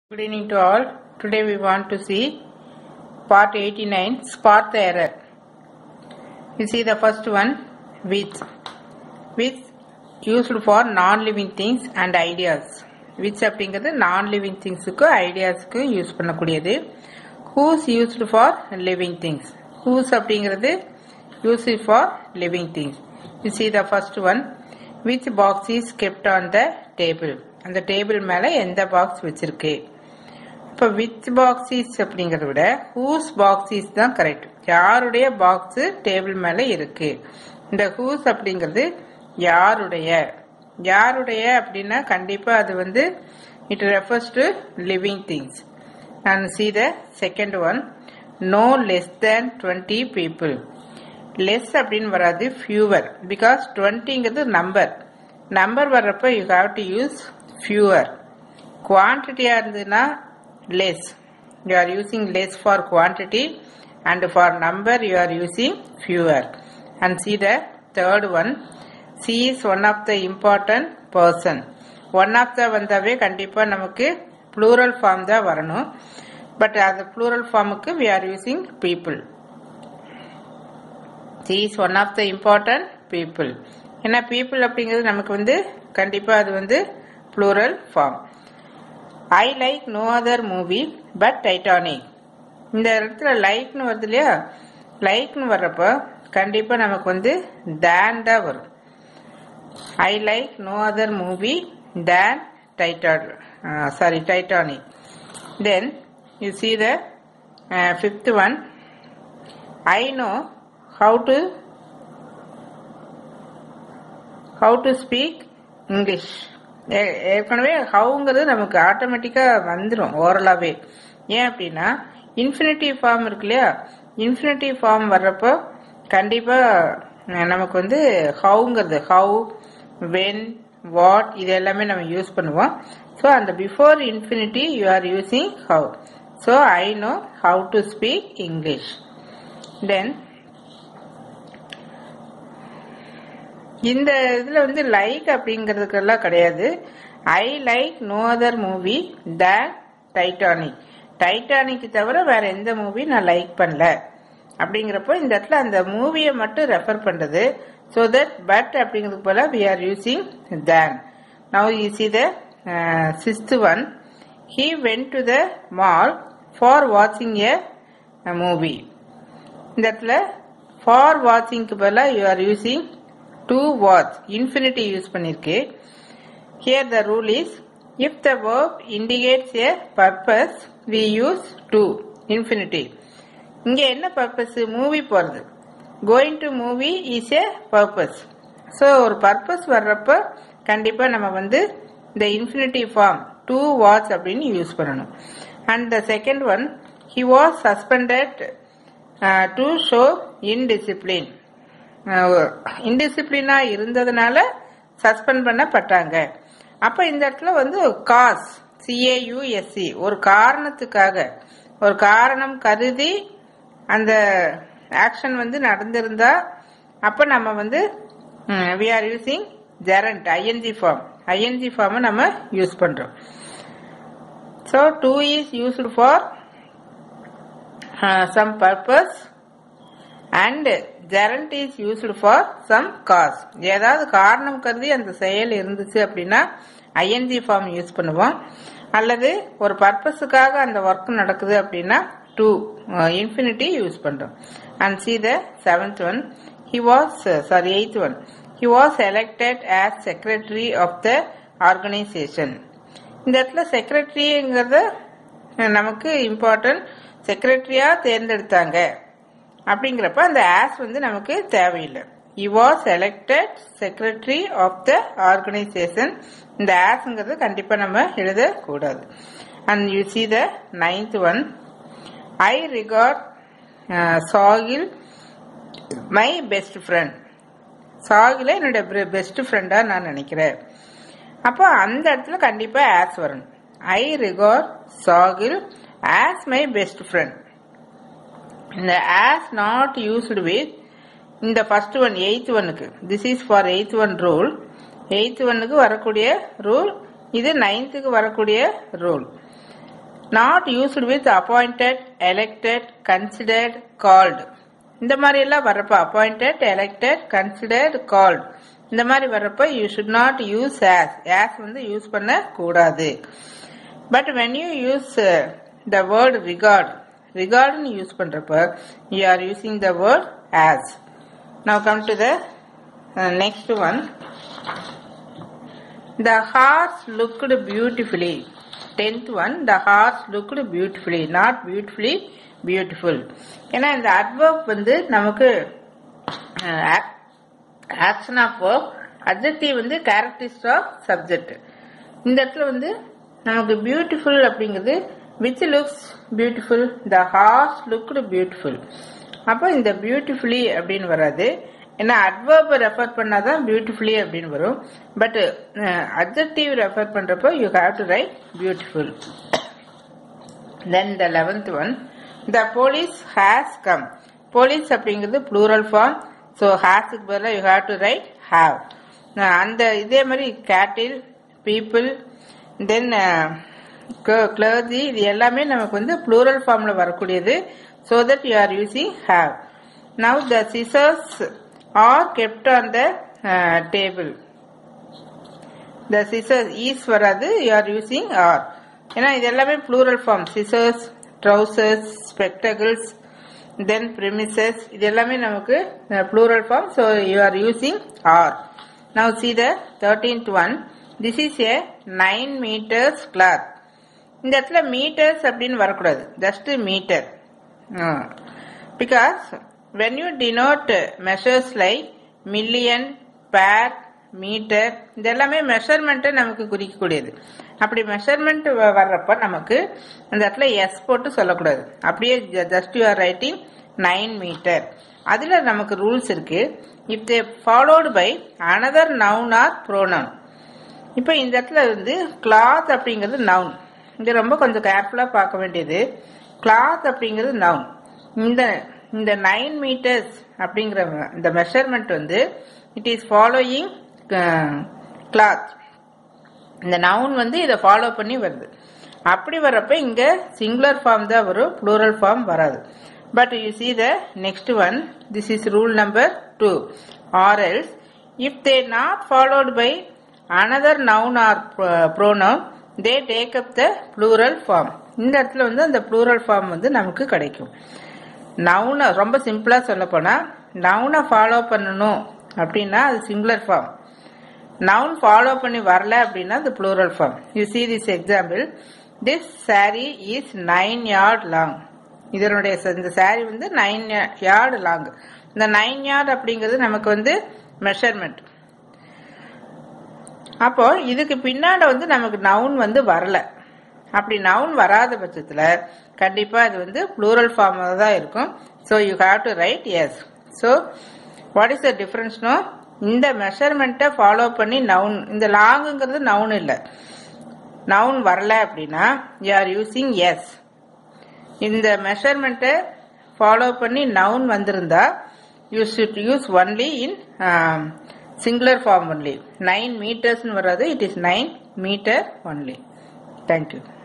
Good evening to all. Today we want to see part 89 spot the error. You see the first one which which used for non-living things and ideas. which அப்படிங்கிறது non-living thingsக்கு ஐடியாஸ்க்கு use பண்ணக்கூடியது whose used for living things. whose அப்படிங்கிறது used for living things. You see the first one which box is kept on the table. அந்த table மேல எந்த box வச்சிருக்கு இப்போ விச் பாக்ஸிஸ் அப்படிங்கறத விட ஹூஸ் பாக்ஸிஸ் தான் கரெக்ட் யாருடைய பாக்ஸ் டேபிள் மேல இருக்கு இந்த ஹூஸ் அப்படிங்கிறது யாருடைய யாருடைய அப்படின்னா கண்டிப்பா அது வந்து it refers to living things and see the second one no less than twenty people less அப்படின்னு வராது ஃபியூவர் பிகாஸ் டுவெண்ட்டிங்கிறது நம்பர் நம்பர் வர்றப்ப you have to use fewer குவான்டிட்டியா இருந்ததுன்னா less. You are using less for quantity and for number you are using fewer. And see the third one. C is one of the important person. One of the வந்தாவே கண்டிப்பா நமக்கு plural form தான் வரணும் but அந்த plural ஃபார்முக்கு we are using people see is one of the important people ஏன்னா people அப்படிங்கிறது நமக்கு வந்து கண்டிப்பா அது வந்து plural form I like no other movie but Titanic இந்த இடத்துல லைக்னு வருது இல்லையா லைக்னு வர்றப்ப கண்டிப்பா நமக்கு வந்து தேன் தான் வரும் I like no other movie than Titan sorry Titanic then you see the fifth one I know how to how to speak English ஏற்கனவே ஹவுங்கிறது நமக்கு ஆட்டோமேட்டிக்கா வந்துடும் ஓரலாவே ஏன் அப்படின்னா இன்ஃபினிட்டிவ் ஃபார்ம் இருக்கு இல்லையா இன்ஃபினிட்டிவ் ஃபார்ம் வர்றப்போ கண்டிப்பா நமக்கு வந்து ஹவுங்கிறது ஹவு வென் வாட் இது எல்லாமே நம்ம யூஸ் பண்ணுவோம் ஸோ அந்த before infinity you are using how so I know how to speak English then இந்த இதுல வந்து லைக் அப்படிங்கறதுக்கெல்லாம் கிடையாது I like no other movie than Titanic Titanic தவிர வேற எந்த மூவி நான் லைக் பண்ணல அப்படிங்கிறப்போ இந்த இடத்துல அந்த மூவியை மட்டும் ரெஃபர் பண்றது ஸோ தட் பட் அப்படிங்கிறது போல we are using than now you see the sixth one he went to the mall for வாட்சிங் எ மூவி இந்த இடத்துல ஃபார் வாட்சிங்க்கு பதிலாக you are using to watch infinity use பண்ணிருக்கு here the rule is if the verb indicates a purpose we use to infinity இங்க என்ன purpose movie போறது going to movie is a purpose so ஒரு purpose வர்றப்ப கண்டிப்பா நம்ம வந்து இந்த இன்ஃபினிட்டி ஃபார்ம் டு வாட்ச் அப்படின்னு யூஸ் பண்ணணும் and the second one he was suspended to show indiscipline இன்டிசிப்ளினா இருந்ததுனால சஸ்பெண்ட் பண்ணப்பட்டாங்க அப்ப இந்த இடத்துல வந்து காஸ் சிஏயுஎஸ்சி ஒரு காரணத்துக்காக ஒரு காரணம் கருதி அந்த ஆக்ஷன் வந்து நடந்திருந்தா அப்ப நம்ம வந்து we are using gerund ING form ING form நம்ம யூஸ் பண்றோம் so to is used for some purpose and gerund is used for some cause ஏதாவது காரணம் கருதி அந்த செயல் இருந்துச்சு அப்படின்னா ஐஎன்ஜி ஃபார்ம் யூஸ் பண்ணுவோம் அல்லது ஒரு பர்பஸுக்காக அந்த ஒர்க் நடக்குது அப்படின்னா டூ இன்ஃபினிட்டி யூஸ் பண்றோம் and see the seventh one he was sorry eighth one he was elected as secretary of the organisation இந்த இடத்துல செக்ரட்டரிங்கிறத நமக்கு இம்பார்ட்டன்ட் செக்ரட்டரியா தேர்ந்தெடுத்தாங்க அப்படிங்கிறப்ப அந்த ஆஸ் வந்து நமக்கு தேவையில்லை he was elected secretary of the organisation இந்த ஆஸ்ங்கிறது கண்டிப்பா நம்ம எழுதக்கூடாது and you see the ninth one I regard Sahil my best friend சாகில என்னோட பெஸ்ட் ஃப்ரெண்டா நான் நினைக்கிறேன் அப்போ அந்த இடத்துல கண்டிப்பா ஆஸ் வரணும் I regard Sahil as my best friend இந்த ஆஸ் நாட் யூஸ்டு வித் இந்த ஃபர்ஸ்ட் ஒன் எயித் ஒன்னுக்கு this is for eighth one rule eighth ஒன்னுக்கு வரக்கூடிய ரூல் இது நைன்த்துக்கு வரக்கூடிய rule not used with appointed elected considered called இந்த மாதிரி எல்லாம் வர்றப்ப அப்பாயிண்டட் எலெக்டட் கன்சிடர்ட் கால்டு இந்த மாதிரி வர்றப்ப you should not use as as வந்து யூஸ் பண்ண கூடாது but when you use the word regard ரிகார்டுன்னு யூஸ் பண்றப்ப you are using the word as now come to the next one The horse looked beautifully. Tenth one, the horse looked beautifully. Not beautifully, beautiful. ஏன்னா இந்த adverb வந்து நமக்கு action of work objective வந்து கேரக்டரிஸ்ட் of subject இந்த இடத்துல வந்து நமக்கு beautiful அப்படிங்கிறது which looks beautiful the horse looked beautiful அப்போ இந்த பியூட்டிஃபுல்லி அப்படின்னு வராது ஏன்னா அட்வர்பை ரெஃபர் பண்ணாதான் பியூட்டிஃபுல்லி அப்படின்னு வரும் பட் அப்ஜெக்டிவ் ரெஃபர் பண்றப்போ you have to write beautiful then the eleventh one the police has come police அப்படிங்கிறது ப்ளூரல் ஃபார்ம் ஸோ ஹேஸுக்கு பதிலாக you have to write have அந்த இதே மாதிரி கேட்டில் பீப்புள் தென் கிளர்ஜி இது எல்லாமே நமக்கு வந்து ப்ளூரல் ஃபார்ம்ல வரக்கூடியது so that you are using have now the scissors are kept on the table the scissors is வராது யூ ஆர் யூசிங் ஆர் ஏன்னா இது எல்லாமே plural form scissors trousers spectacles then premises இது எல்லாமே நமக்கு plural form so you are using are now see the thirteenth one this is a nine metres cloth இந்த இடத்துல metres அப்படின்னு வரக்கூடாது just metre because when you denote measures like million per metre இது எல்லாமே மெஷர்மெண்ட்டை நமக்கு குறிக்கக்கூடியது அப்படி மெஷர்மெண்ட் வர்றப்ப நமக்கு அந்த இடத்துல எஸ் போட்டு சொல்லக்கூடாது அப்படியே just you are writing nine metre அதுல நமக்கு ரூல்ஸ் இருக்கு if they followed by another noun or pronoun இப்போ இந்த இடத்துல வந்து கிளாத் அப்படிங்கிறது நவுன் இது ரொம்ப கொஞ்சம் கேர்ஃபுல்லா பார்க்க வேண்டியது கிளாத் அப்படிங்கிறது நவுன் இந்த இந்த நைன் மீட்டர்ஸ் அப்படிங்கிற இந்த மெஷர்மெண்ட் வந்து இட் இஸ் ஃபாலோயிங் கிளாத் இந்த நவுன் வந்து இதை ஃபாலோ பண்ணி வருது அப்படி வரப்ப இங்க சிங்குலர் ஃபார்ம் தான் வரும் ப்ளூரல் ஃபார்ம் வராது but you see the next one this is rule number two or else if they not followed by another noun or pronoun they take up the plural form இந்த இடத்துல வந்து அந்த plural form வந்து நமக்கு கிடைக்கும் நவுனை ரொம்ப சிம்பிளா சொல்ல போனா நவுனை ஃபாலோ பண்ணணும் அப்படின்னா அது சிங்குலர் ஃபார்ம் நவுன் ஃபாலோ பண்ணி வரல அப்படின்னா அது plural form you see this example this sari is nine yard long இதனுடைய இந்த சாரி வந்து நைன் யார்டு லாங் இந்த நைன் யார்டு அப்படிங்கிறது நமக்கு வந்து மெஷர்மெண்ட் அப்போ இதுக்கு பின்னாடி வந்து நமக்கு நவுன் வந்து வரல அப்படி நவுன் வராத பட்சத்துல கண்டிப்பா இது வந்து ப்ளூரல் ஃபார்ம் தான் இருக்கும் so you have to write S so what is the டிஃபரன்ஸ்னோ இந்த மெஷர்மெண்ட்டை ஃபாலோ பண்ணி நவுன் இந்த லாங்குங்கிறது நவுன் இல்லை நவுன் வரல அப்படின்னா யூ ஆர் யூசிங் எஸ் இந்த மெஷர்மெண்ட்டை ஃபாலோ பண்ணி நவுன் வந்திருந்தா you should use only in singular form only nine மீட்டர்ஸ்னு வராது it is nine metre only thank you